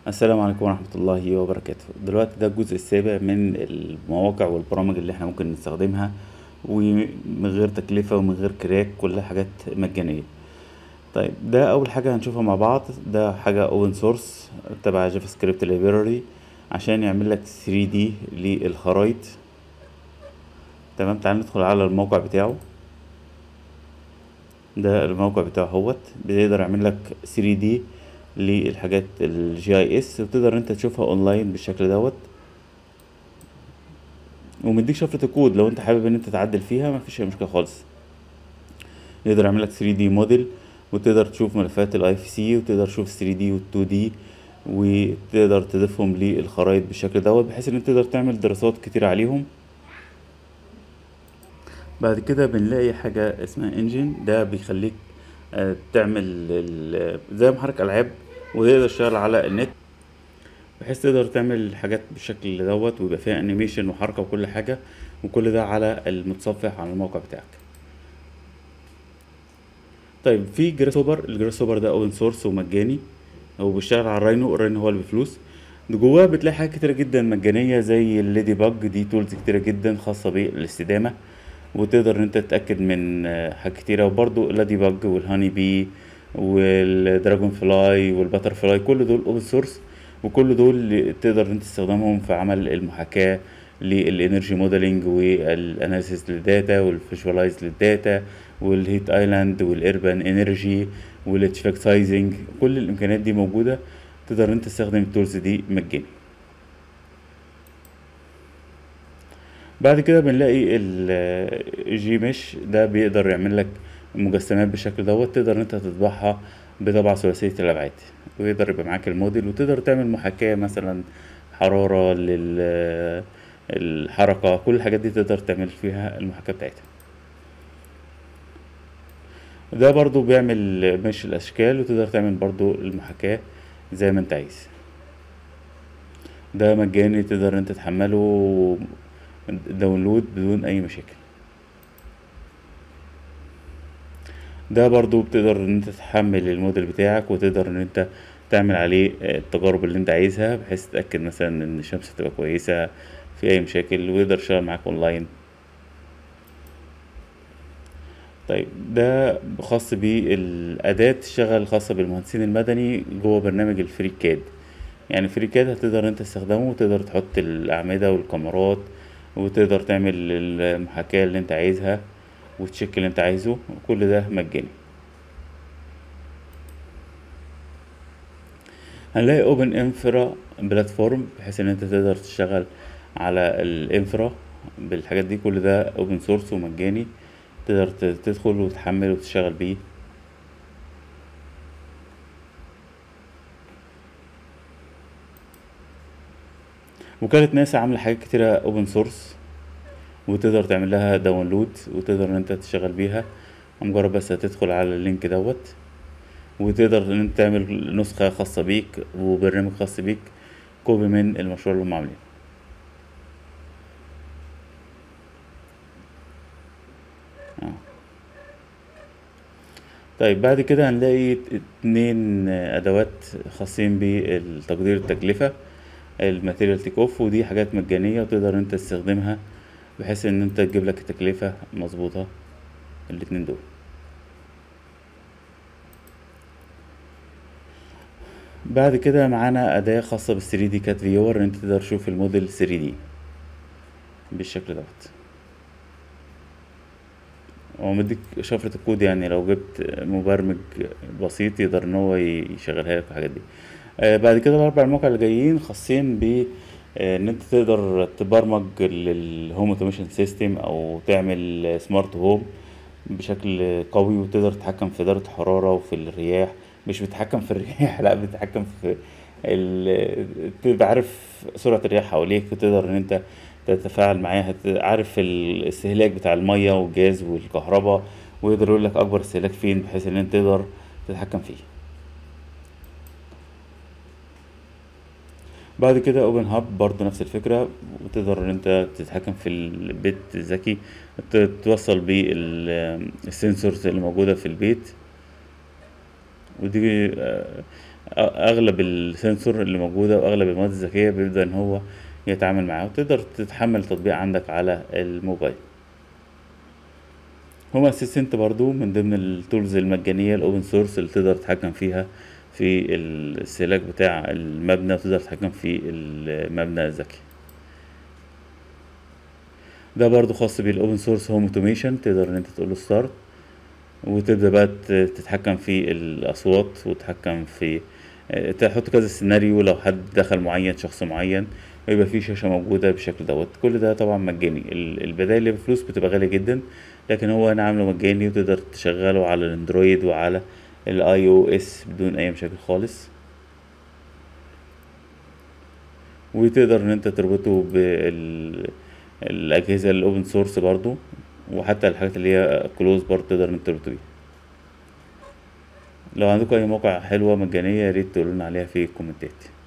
السلام عليكم ورحمة الله وبركاته دلوقتي ده الجزء السابع من المواقع والبرامج اللي احنا ممكن نستخدمها ومن غير تكلفة ومن غير كراك كلها حاجات مجانية طيب ده أول حاجة هنشوفها مع بعض ده حاجة open source تبع جافا سكريبت library عشان يعمل لك 3D للخرايط تمام تعال ندخل على الموقع بتاعه ده الموقع بتاعه هوت بيقدر يعمل لك 3D للحاجات الجي اي اس وتقدر انت تشوفها اونلاين بالشكل دوت ومديك شفرة الكود لو انت حابب ان انت تعدل فيها مفيش اي مشكلة خالص يقدر يعمل لك 3 دي موديل وتقدر تشوف ملفات الاي اف سي وتقدر تشوف 3 دي وال2 دي وتقدر تضيفهم للخرائط بالشكل دوت بحيث ان انت تقدر تعمل دراسات كتير عليهم بعد كده بنلاقي حاجة اسمها انجن ده بيخليك آه، تعمل ال- زي محرك العاب وتقدر تشتغل على النت بحيث تقدر تعمل حاجات بالشكل دوت ويبقى فيها انيميشن وحركة وكل حاجة وكل ده على المتصفح على الموقع بتاعك طيب في جراس هوبر الجراس هوبر ده اوبن سورس ومجاني هو بيشتغل على الراينو الراينو هو اللي بفلوس جواه بتلاقي حاجات كتيرة جدا مجانية زي الليدي باج دي تولز كتيرة جدا خاصة بالاستدامة وتقدر ان انت تتأكد من آه، حاجات كتيرة وبرضو اللادي باج والهاني بي والدراجون فلاي والباتر فلاي كل دول اوبن سورس وكل دول تقدر انت تستخدمهم في عمل المحاكاة للانرجي موديلنج والاناليسيس للداتا والفيجواليز للداتا والهيت ايلاند والاربان انرجي والاتفاك سايزنج كل الامكانيات دي موجودة تقدر انت تستخدم التولز دي مجاني بعد كده بنلاقي الجي مش ده بيقدر يعمل لك مجسمات بالشكل دوت تقدر انت تطبعها بطبعة ثلاثية الأبعاد ويقدر يبقى معاك الموديل وتقدر تعمل محاكاة مثلا حرارة لل الحركة كل الحاجات دي تقدر تعمل فيها المحاكاة بتاعتها ده برضو بيعمل مش الأشكال وتقدر تعمل برضو المحاكاة زي ما انت عايز ده مجاني تقدر انت تحمله داونلود بدون اي مشاكل ده برضو بتقدر ان انت تحمل الموديل بتاعك وتقدر ان انت تعمل عليه التجارب اللي انت عايزها بحيث تتأكد مثلا ان الشمس تبقى كويسة في اي مشاكل ويقدر يشتغل معاك اونلاين طيب ده خاص بالأداة تشتغل خاصة بالمهندسين المدني جوه برنامج الفري كاد يعني فري كاد هتقدر انت تستخدمه وتقدر تحط الأعمدة والكاميرات وتقدر تعمل المحاكاة اللي انت عايزها وتشيك اللي انت عايزه كل ده مجاني هنلاقي اوبن انفرا بلاتفورم بحيث ان انت تقدر تشتغل على الانفرا بالحاجات دي كل ده اوبن سورس ومجاني تقدر ت- تدخل وتحمل وتشتغل بيه وكالة ناسا عاملة حاجات كتيرة اوبن سورس وتقدر تعمل لها داونلود وتقدر ان انت تشتغل بيها مجرد بس هتدخل على اللينك دوت وتقدر ان انت تعمل نسخة خاصة بيك وبرنامج خاص بيك كوبي من المشروع اللي هم عاملينه آه. طيب بعد كده هنلاقي اتنين ادوات خاصين بتقدير التكلفة الماتيريال تيك اوف ودي حاجات مجانية وتقدر انت تستخدمها بحيث ان انت تجيب لك التكلفة مظبوطة الاتنين دول بعد كده معانا أداة خاصة بال 3 دي كات فيور ان انت تقدر تشوف الموديل 3 دي بالشكل دوت هو مديك شفرة الكود يعني لو جبت مبرمج بسيط يقدر ان هو يشغلها لك الحاجات دي آه، بعد كده الاربع المواقع اللي جايين خاصين ب آه، ان انت تقدر تبرمج الهوم اوتوميشن سيستم او تعمل سمارت هوم بشكل قوي وتقدر تتحكم في درجة الحرارة وفي الرياح مش بتتحكم في الرياح لا بتتحكم في ال... تبقى عارف سرعة الرياح حواليك وتقدر ان انت تتفاعل معاها ت- عارف الاستهلاك بتاع المية والجاز والكهرباء ويقدر يقول لك اكبر استهلاك فين بحيث ان انت تقدر تتحكم فيه بعد كده اوبن هاب برضه نفس الفكرة وتقدر ان انت تتحكم في البيت الذكي ت- توصل بيه ال- السنسورز اللي موجودة في البيت ودي آه، اغلب السنسور اللي موجوده واغلب المواد الذكيه بيبدا ان هو يتعامل معاه وتقدر تتحمل تطبيق عندك على الموبايل هوم اسيستنت برضو من ضمن التولز المجانيه الاوبن سورس اللي تقدر تتحكم فيها في الاستهلاك بتاع المبنى وتقدر تتحكم في المبنى الذكي ده برضو خاص بالاوبن سورس هوم اوتوميشن تقدر ان انت تقول له ستارت وتبدا بقى تتحكم في الاصوات وتتحكم في تحط كذا سيناريو لو حد دخل معين شخص معين ويبقى في شاشه موجوده بالشكل دوت كل ده طبعا مجاني البدائل اللي بفلوس بتبقى غاليه جدا لكن هو انا عامله مجاني وتقدر تشغله على الاندرويد وعلى الاي او اس بدون اي مشاكل خالص وتقدر ان انت تربطه بالاجهزه الاوبن سورس برضو وحتى الحاجات اللي هي كلوز برضو تقدر ان انت تربطه بيها لو عندكم اي موقع حلوه مجانيه يا ريت تقولوا لنا عليها في الكومنتات